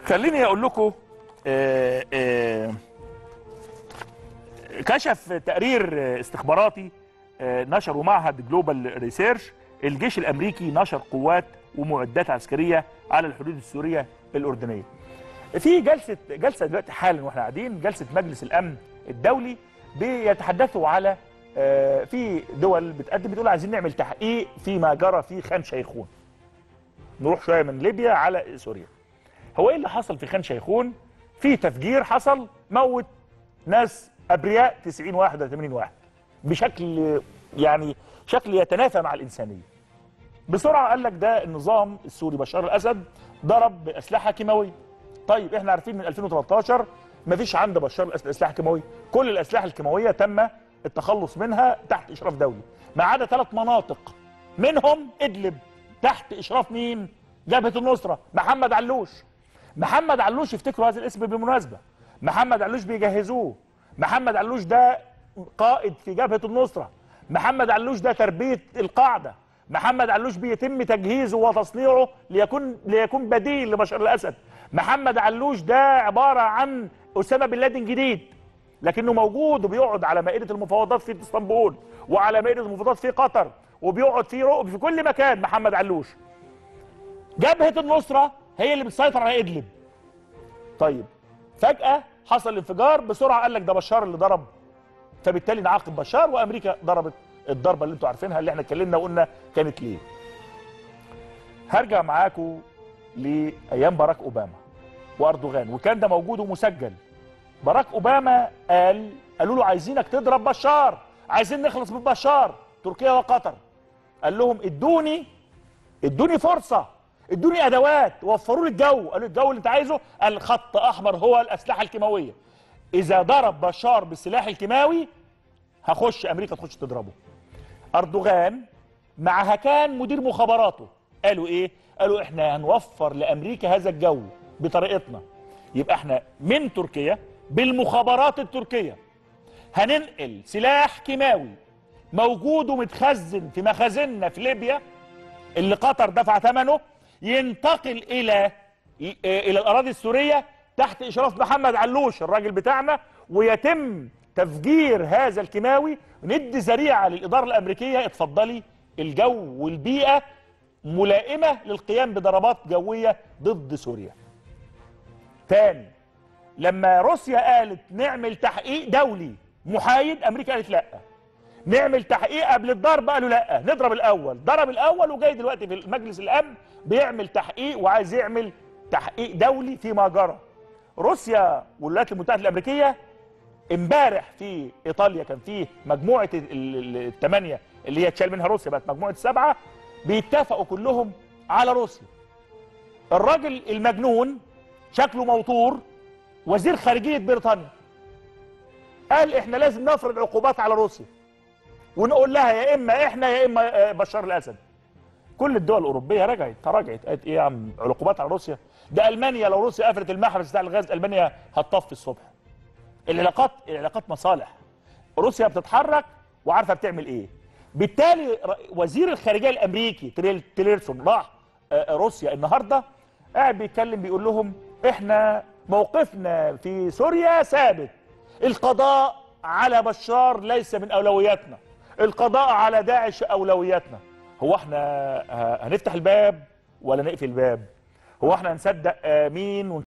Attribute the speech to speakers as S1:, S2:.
S1: خليني اقول لكم آه، آه، كشف تقرير استخباراتي آه، نشره معهد جلوبال ريسيرش الجيش الامريكي نشر قوات ومعدات عسكريه على الحدود السوريه الاردنيه. في جلسه جلسه دلوقتي حالا واحنا قاعدين جلسه مجلس الامن الدولي بيتحدثوا على آه، في دول بتقدم بتقول عايزين نعمل تحقيق فيما جرى في خان شيخون. نروح شويه من ليبيا على سوريا. هو ايه اللي حصل في خان شيخون؟ في تفجير حصل موت ناس ابرياء 90 واحد ولا 80 واحد بشكل يعني شكل يتنافى مع الانسانيه. بسرعه قال لك ده النظام السوري بشار الاسد ضرب باسلحه كيماويه. طيب احنا عارفين من 2013 مفيش عند بشار الاسد اسلحه كيماويه، كل الاسلحه الكيماويه تم التخلص منها تحت اشراف دولي، ما عدا ثلاث مناطق منهم ادلب تحت اشراف مين؟ جبهه النصره محمد علوش. محمد علوش يفتكروا هذا الاسم بالمناسبه محمد علوش بيجهزوه محمد علوش ده قائد في جبهه النصره محمد علوش ده تربيه القاعده محمد علوش بيتم تجهيزه وتصنيعه ليكون ليكون بديل لبشار الاسد محمد علوش ده عباره عن اسامه بن لادن جديد لكنه موجود وبيقعد على مائده المفاوضات في اسطنبول وعلى مائده المفاوضات في قطر وبيقعد في رؤ في كل مكان محمد علوش جبهه النصره هي اللي بتسيطر على ادلب طيب فجاه حصل انفجار بسرعه قال لك ده بشار اللي ضرب فبالتالي نعاقب بشار وامريكا ضربت الضربه اللي انتوا عارفينها اللي احنا اتكلمنا وقلنا كانت ليه هرجع معاكم لايام باراك اوباما واردوغان وكان ده موجود ومسجل باراك اوباما قال قالوا له عايزينك تضرب بشار عايزين نخلص من بشار تركيا وقطر قال لهم ادوني ادوني فرصه ادوني ادوات وفروا لي الجو قالوا الجو اللي انت عايزه الخط احمر هو الاسلحه الكيماويه اذا ضرب بشار بالسلاح الكيماوي هخش امريكا تخش تضربه اردوغان مع هكان مدير مخابراته قالوا ايه قالوا احنا هنوفر لامريكا هذا الجو بطريقتنا يبقى احنا من تركيا بالمخابرات التركيه هننقل سلاح كيماوي موجود ومتخزن في مخازننا في ليبيا اللي قطر دفع ثمنه ينتقل الى الى الاراضي السوريه تحت اشراف محمد علوش الراجل بتاعنا ويتم تفجير هذا الكيماوي ندي ذريعه للاداره الامريكيه اتفضلي الجو والبيئه ملائمه للقيام بضربات جويه ضد سوريا. تاني لما روسيا قالت نعمل تحقيق دولي محايد امريكا قالت لا. نعمل تحقيق قبل الضرب قالوا لا نضرب الاول ضرب الاول وجاي دلوقتي في مجلس الامن بيعمل تحقيق وعايز يعمل تحقيق دولي فيما جرى روسيا والولايات المتحده الامريكيه امبارح في ايطاليا كان فيه مجموعه الثمانيه اللي هي اتشال منها روسيا بقت مجموعه سبعه بيتفقوا كلهم على روسيا الراجل المجنون شكله موتور وزير خارجيه بريطانيا قال احنا لازم نفرض عقوبات على روسيا ونقول لها يا اما احنا يا اما بشار الاسد كل الدول الاوروبيه رجعت تراجعت قالت ايه يا عم عقوبات على روسيا ده المانيا لو روسيا قفلت المحبس بتاع الغاز المانيا هتطفي الصبح العلاقات العلاقات مصالح روسيا بتتحرك وعارفه بتعمل ايه بالتالي وزير الخارجيه الامريكي تيلرسون راح روسيا النهارده قاعد بيتكلم بيقول لهم احنا موقفنا في سوريا ثابت القضاء على بشار ليس من اولوياتنا القضاء على داعش اولوياتنا هو احنا هنفتح الباب ولا نقفل الباب هو احنا هنصدق مين